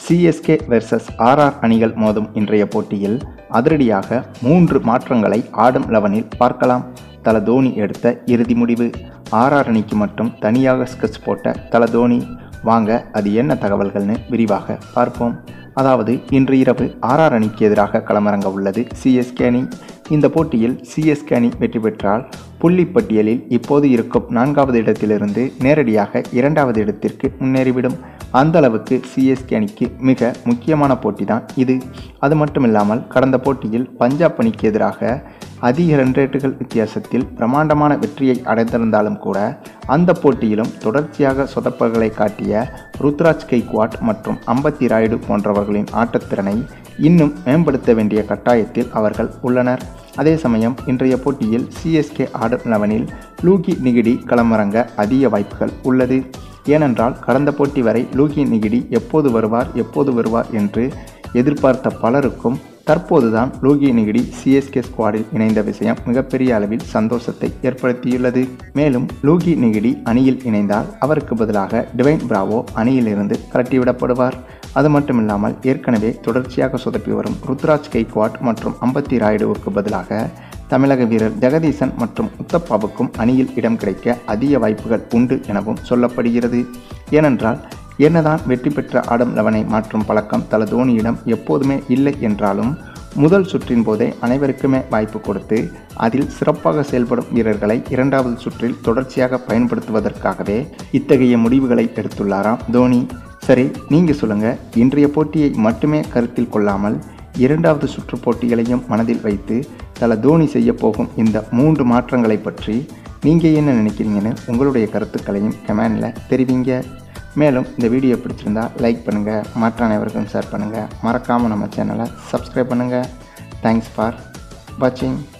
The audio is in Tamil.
சிஎஸ்கே வெர்சஸ் ஆர்ஆர் அணிகள் மோதும் இன்றைய போட்டியில் அதிரடியாக மூன்று மாற்றங்களை ஆடம் லெவனில் பார்க்கலாம் தல தோனி எடுத்த இறுதி முடிவு ஆர்ஆர் அணிக்கு மட்டும் தனியாக ஸ்கெட்ச் போட்ட தல தோனி வாங்க அது என்ன தகவல்கள்னு விரிவாக பார்ப்போம் அதாவது இன்று இரவு ஆர்ஆர் அணிக்கு எதிராக களமிறங்க உள்ளது சிஎஸ்கே அணி இந்த போட்டியில் சிஎஸ்கே அணி வெற்றி பெற்றால் புள்ளி பட்டியலில் இப்போது இருக்கும் நான்காவது இடத்திலிருந்து நேரடியாக இரண்டாவது இடத்திற்கு முன்னேறிவிடும் அந்த அளவுக்கு சிஎஸ்கே அணிக்கு மிக முக்கியமான போட்டி தான் இது அது மட்டும் இல்லாமல் கடந்த போட்டியில் பஞ்சாப் அணிக்கு எதிராக அதிக ரன் ரேட்டுகள் வித்தியாசத்தில் பிரமாண்டமான வெற்றியை அடைந்திருந்தாலும் கூட அந்த போட்டியிலும் தொடர்ச்சியாக சொதப்பல்களை காட்டிய ருத்ராஜ் கெய்க்வாட் மற்றும் அம்பத்தி ராயுடு போன்றவர்களின் ஆட்டத்திறனை இன்னும் மேம்படுத்த வேண்டிய கட்டாயத்தில் அவர்கள் உள்ளனர் அதே சமயம் இன்றைய போட்டியில் சிஎஸ்கே ஆடம் லெவனில் லூகி நிகிடி களமிறங்க அதிக வாய்ப்புகள் உள்ளது ஏனென்றால் கடந்த போட்டி வரை லூகி நிகிடி எப்போது வருவார் எப்போது வருவார் என்று எதிர்பார்த்த பலருக்கும் தற்போதுதான் லூகி நிகிடி சிஎஸ்கே ஸ்குவாடில் இணைந்த விஷயம் மிகப்பெரிய அளவில் சந்தோஷத்தை ஏற்படுத்தியுள்ளது மேலும் லூகி நிகிடி அணியில் இணைந்தால் அவருக்கு பதிலாக டிவைன் பிராவோ அணியிலிருந்து கலட்டிவிடப்படுவார் அது மட்டுமில்லாமல் ஏற்கனவே தொடர்ச்சியாக சொதப்பி வரும் ருத்ராஜ் கெய்க்வாட் மற்றும் அம்பத்தி ராயுடுவுக்கு பதிலாக தமிழக வீரர் ஜெகதீசன் மற்றும் உத்தப்பாவுக்கும் அணியில் இடம் கிடைக்க அதிக வாய்ப்புகள் உண்டு எனவும் சொல்லப்படுகிறது ஏனென்றால் என்னதான் வெற்றி பெற்ற ஆடம் லெவனை மாற்றும் பழக்கம் தல தோனியிடம் எப்போதுமே இல்லை என்றாலும் முதல் சுற்றின் போதே அனைவருக்குமே வாய்ப்பு கொடுத்து அதில் சிறப்பாக செயல்படும் வீரர்களை இரண்டாவது சுற்றில் தொடர்ச்சியாக பயன்படுத்துவதற்காகவே இத்தகைய முடிவுகளை எடுத்துள்ளாராம் தோனி சரி நீங்கள் சொல்லுங்கள் இன்றைய போட்டியை மட்டுமே கருத்தில் கொள்ளாமல் இரண்டாவது சுற்று போட்டிகளையும் மனதில் வைத்து தல தோனி செய்ய போகும் இந்த மூன்று மாற்றங்களை பற்றி நீங்கள் என்ன நினைக்கிறீங்கன்னு உங்களுடைய கருத்துக்களையும் கமெண்டில் தெரிவிங்க மேலும் இந்த வீடியோ பிடிச்சிருந்தா லைக் பண்ணுங்கள் மற்ற அனைவருக்கும் ஷேர் பண்ணுங்கள் மறக்காமல் நம்ம சேனலை சப்ஸ்கிரைப் பண்ணுங்கள் தேங்க்ஸ் ஃபார் வாட்சிங்